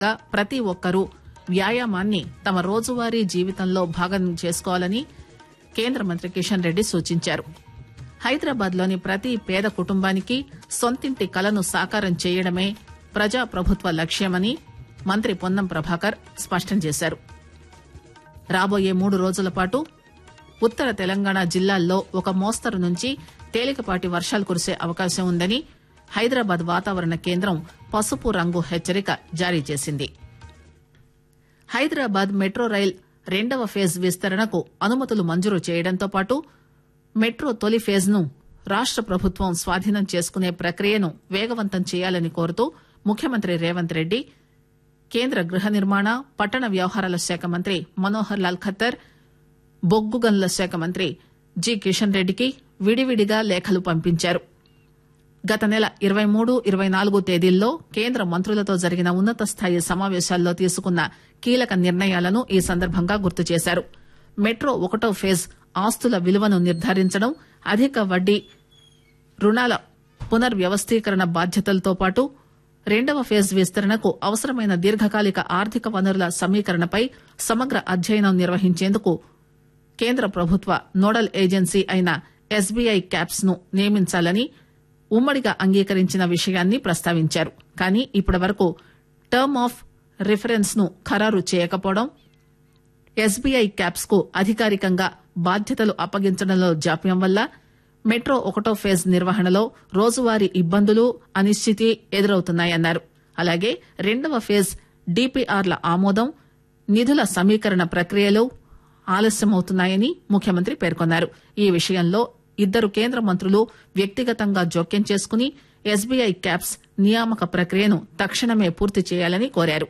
గా ప్రతి ఒక్కరూ వ్యాయామాన్ని తమ రోజువారీ జీవితంలో భాగం చేసుకోవాలని కేంద్ర మంత్రి కిషన్ రెడ్డి సూచించారు హైదరాబాద్ లోని ప్రతి పేద కుటుంబానికి సొంతింటి కలను సాకారం చేయడమే ప్రజా ప్రభుత్వ లక్ష్యమని మంత్రి పొన్నం ప్రభాకర్ స్పష్టం చేశారు రాబోయే మూడు రోజుల పాటు ఉత్తర తెలంగాణ జిల్లాల్లో ఒక మోస్తరు నుంచి తేలికపాటి వర్షాలు కురిసే అవకాశం ఉందని హైదరాబాద్ వాతావరణ కేంద్రం పసుపు రంగు హెచ్చరిక జారీ చేసింది హైదరాబాద్ మెట్రో రైల్ రెండవ ఫేజ్ విస్తరణకు అనుమతులు మంజూరు చేయడంతో పాటు మెట్రో తొలి ఫేజ్ ను రాష్ట ప్రభుత్వం స్వాధీనం చేసుకునే ప్రక్రియను వేగవంతం చేయాలని కోరుతూ ముఖ్యమంత్రి రేవంత్ రెడ్డి కేంద్ర గృహ నిర్మాణ పట్టణ వ్యవహారాల శాఖ మంత్రి మనోహర్ లాల్ ఖత్తర్ బొగ్గు గనుల శాఖ మంత్రి జి కిషన్ రెడ్డికి విడివిడిగా లేఖలు పంపించారు గత నెల ఇరవై మూడు ఇరవై నాలుగు తేదీల్లో కేంద్ర మంత్రులతో జరిగిన ఉన్నత స్థాయి సమావేశాల్లో తీసుకున్న కీలక నిర్ణయాలను ఈ సందర్భంగా గుర్తు చేశారు మెట్రో ఒకటో ఫేజ్ ఆస్తుల విలువను నిర్ధారించడం అధిక వడ్డీ రుణాల పునర్వ్యవస్థీకరణ బాధ్యతలతో పాటు రెండవ ఫేజ్ విస్తరణకు అవసరమైన దీర్ఘకాలిక ఆర్థిక వనరుల సమీకరణపై సమగ్ర అధ్యయనం నిర్వహించేందుకు కేంద్ర ప్రభుత్వ నోడల్ ఏజెన్సీ అయిన ఎస్బీఐ క్యాప్స్ ను నియమించాలని ఉమ్మడిగా అంగీకరించిన విషయాన్ని ప్రస్తావించారు కానీ ఇప్పటివరకు టర్మ్ ఆఫ్ రిఫరెన్స్ ను ఖరారు చేయకపోవడం ఎస్బీఐ క్యాప్స్ కు అధికారికంగా బాధ్యతలు అప్పగించడంలో జాప్యం వల్ల మెట్రో ఒకటో ఫేజ్ నిర్వహణలో రోజువారీ ఇబ్బందులు అనిశ్చితి ఎదురవుతున్నాయన్నారు అలాగే రెండవ ఫేజ్ డిపిఆర్ల ఆమోదం నిధుల సమీకరణ ప్రక్రియలు ఆలస్యమవుతున్నాయని ముఖ్యమంత్రి పేర్కొన్నారు ఈ విషయంలో ఇద్దరు కేంద్ర మంత్రులు వ్యక్తిగతంగా జోక్యం చేసుకుని ఎస్బీఐ క్యాప్స్ నియామక ప్రక్రియను తక్షణమే పూర్తి చేయాలని కోరారు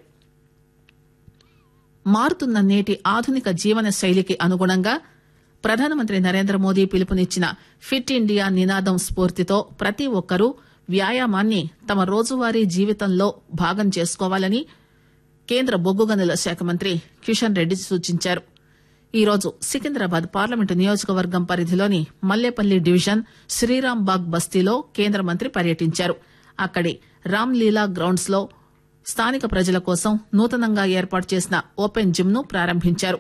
మారుతున్న నేటి ఆధునిక జీవన శైలికి అనుగుణంగా ప్రధానమంత్రి నరేంద్ర మోదీ పిలుపునిచ్చిన ఫిట్ ఇండియా నినాదం స్ఫూర్తితో ప్రతి ఒక్కరూ వ్యాయామాన్ని తమ రోజువారీ జీవితంలో భాగం చేసుకోవాలని కేంద్ర బొగ్గు గనుల శాఖ మంత్రి కిషన్ రెడ్డి సూచించారు ఈరోజు సికింద్రాబాద్ పార్లమెంటు నియోజకవర్గం పరిధిలోని మల్లేపల్లి డివిజన్ శ్రీరాంబాగ్ బస్తీలో కేంద్ర మంత్రి పర్యటించారు అక్కడి రామ్లీలా గ్రౌండ్స్ లో స్థానిక ప్రజల కోసం నూతనంగా ఏర్పాటు చేసిన ఓపెన్ జిమ్ ను ప్రారంభించారు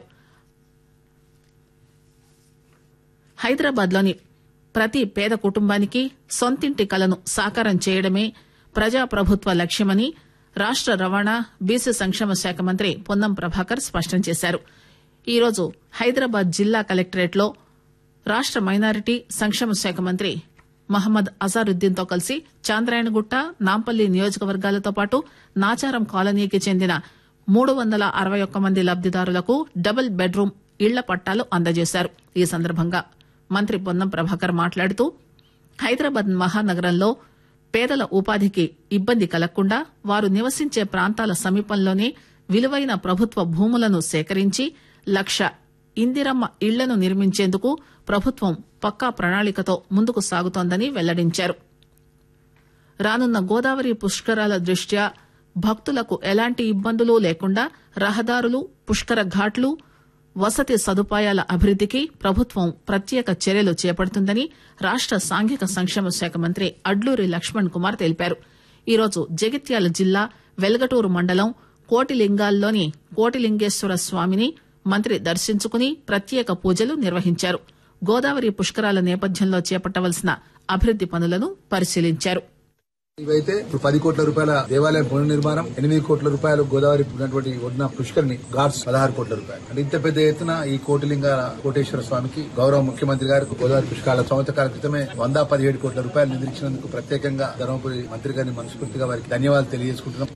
హైదరాబాద్ లోని ప్రతి పేద కుటుంబానికి సొంతింటి కలను సాకారం చేయడమే ప్రజాప్రభుత్వ లక్ష్యమని రాష్ట రవాణా బీసీ సంక్షేమ శాఖ మంత్రి పొన్నం ప్రభాకర్ స్పష్టం చేశారు ఈరోజు హైదరాబాద్ జిల్లా కలెక్టరేట్ లో రాష్ట మైనారిటీ సంక్షేమ శాఖ మంత్రి మహమ్మద్ అజారుద్దీన్ తో కలిసి చాంద్రాయణగుట్ట నాంపల్లి నియోజకవర్గాలతో పాటు నాచారం కాలనీకి చెందిన మూడు వందల అరవై ఒక్క మంది లబ్దిదారులకు డబుల్ బెడ్రూమ్ ఇళ్ల పట్టాలు అందజేశారు ఈ సందర్భంగా మంత్రి పొన్నం ప్రభాకర్ మాట్లాడుతూ హైదరాబాద్ మహానగరంలో పేదల ఉపాధికి ఇబ్బంది కలగకుండా వారు నివసించే ప్రాంతాల సమీపంలోనే విలువైన ప్రభుత్వ భూములను సేకరించి లక్ష ఇందిరమ్మ ఇళ్లను నిర్మించేందుకు ప్రభుత్వం పక్కా ప్రణాళికతో ముందుకు సాగుతోందని వెల్లడించారు రానున్న గోదావరి పుష్కరాల దృష్ట్యా భక్తులకు ఎలాంటి ఇబ్బందులు లేకుండా రహదారులు పుష్కర ఘాట్లు వసతి సదుపాయాల అభివృద్దికి ప్రభుత్వం ప్రత్యేక చర్యలు చేపడుతుందని రాష్ట సాంఘిక సంక్షేమ శాఖ మంత్రి అడ్లూరి లక్ష్మణ్ కుమార్ తెలిపారు ఈరోజు జగిత్యాల జిల్లా వెల్గటూరు మండలం కోటిలింగాల్లోని కోటిలింగేశ్వర స్వామిని మంత్రి దర్శించుకుని ప్రత్యేక పూజలు నిర్వహించారు గోదావరి పుష్కరాల నేపథ్యంలో చేపట్టవలసిన అభివృద్ది పనులను పరిశీలించారు ఇవైతే ఇప్పుడు పది కోట్ల రూపాయల దేవాలయం పునర్నిర్మాణం ఎనిమిది కోట్ల రూపాయలు గోదావరి ఉన్నటువంటి ఒడిన పుష్కరిని గాడ్స్ పదహారు కోట్ల రూపాయలు అంటే ఇంత పెద్ద ఎత్తున ఈ కోటిలింగ కోటేశ్వర స్వామికి గౌరవ ముఖ్యమంత్రి గారికి గోదావరి పుష్కరాల సంవత్సరాల క్రితమే వంద పదిహేడు కోట్ల రూపాయలు నిధులిచ్చినందుకు ప్రత్యేకంగా ధర్మపురి మంత్రి గారిని మనస్ఫూర్తిగా వారికి ధన్యవాదాలు తెలియజేసుకుంటున్నాం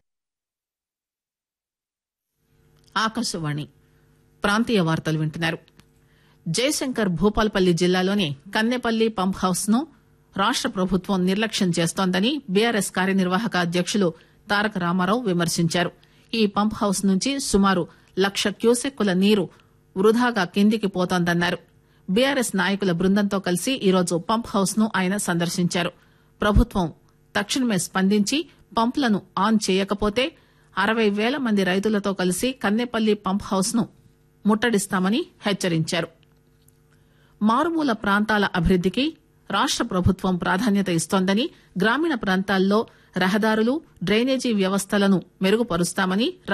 ఆకాశవాణి ప్రాంతీయ వార్తలు వింటున్నారు జయశంకర్ భూపాల్పల్లి జిల్లాలోని కన్నెపల్లి పంప్ హౌస్ ను రాష్ట ప్రభుత్వం నిర్లక్ష్యం చేస్తోందని బీఆర్ఎస్ కార్యనిర్వాహక అధ్యకులు తారక రామారావు విమర్శించారు ఈ పంప్ హౌస్ నుంచి సుమారు లక్ష క్యూసెక్కుల నీరు వృధాగా కిందికి పోతోందన్నారు బీఆర్ఎస్ నాయకుల బృందంతో కలిసి ఈరోజు పంప్ హౌస్ ను ఆయన సందర్శించారు ప్రభుత్వం తక్షణమే స్పందించి పంపులను ఆన్ చేయకపోతే అరవై వేల మంది రైతులతో కలిసి కన్నెపల్లి పంప్ హౌస్ ను ముట్టడిస్తామని హెచ్చరించారు మారుమూల ప్రాంతాల అభివృద్దికి రాష్ట ప్రభుత్వం ప్రాధాన్యత ఇస్తోందని గ్రామీణ ప్రాంతాల్లో రహదారులు డ్రైనేజీ వ్యవస్థలను మెరుగుపరుస్తామని